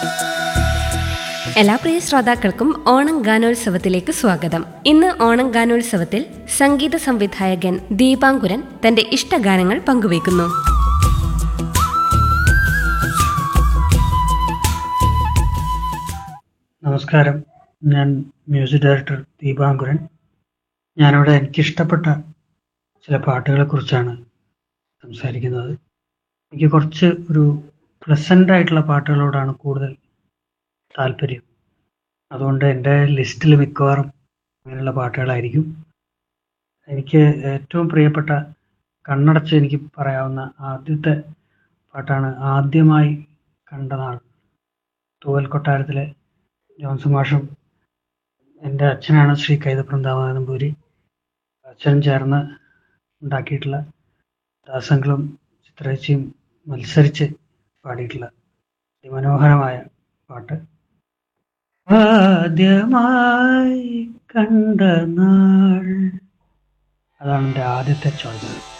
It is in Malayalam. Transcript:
എല്ലാ പ്രിയ ശ്രോതാക്കൾക്കും ഓണം ഗാനോത്സവത്തിലേക്ക് സ്വാഗതം ഇന്ന് ഓണം ഗാനോത്സവത്തിൽ സംഗീത സംവിധായകൻ ദീപാങ്കുരൻ തന്റെ ഇഷ്ടഗാനങ്ങൾ പങ്കുവയ്ക്കുന്നു നമസ്കാരം ഞാൻ മ്യൂസിക് ഡയറക്ടർ ദീപാങ്കുരൻ ഞാനിവിടെ എനിക്കിഷ്ടപ്പെട്ട ചില പാട്ടുകളെക്കുറിച്ചാണ് സംസാരിക്കുന്നത് എനിക്ക് കുറച്ച് ഒരു പ്ലസൻ്റ് ആയിട്ടുള്ള പാട്ടുകളോടാണ് കൂടുതൽ താല്പര്യം അതുകൊണ്ട് എൻ്റെ ലിസ്റ്റിൽ മിക്കവാറും അങ്ങനെയുള്ള പാട്ടുകളായിരിക്കും എനിക്ക് ഏറ്റവും പ്രിയപ്പെട്ട കണ്ണടച്ച് എനിക്ക് പറയാവുന്ന ആദ്യത്തെ പാട്ടാണ് ആദ്യമായി കണ്ട നാൾ തൂവൽ കൊട്ടാരത്തിലെ ജോൺസൺ മാഷും എൻ്റെ അച്ഛനാണ് ശ്രീ കൈതപ്രം ദാമോദരൻ അച്ഛനും ചേർന്ന് ഉണ്ടാക്കിയിട്ടുള്ള ദാസങ്ങളും ചിത്രേച്ചിയും മത്സരിച്ച് പാടിയിട്ടുള്ള അതിമനോഹരമായ പാട്ട് ആദ്യമായി കണ്ട നാൾ അതാണ് എൻ്റെ ആദ്യത്തെ ചോയ്സ്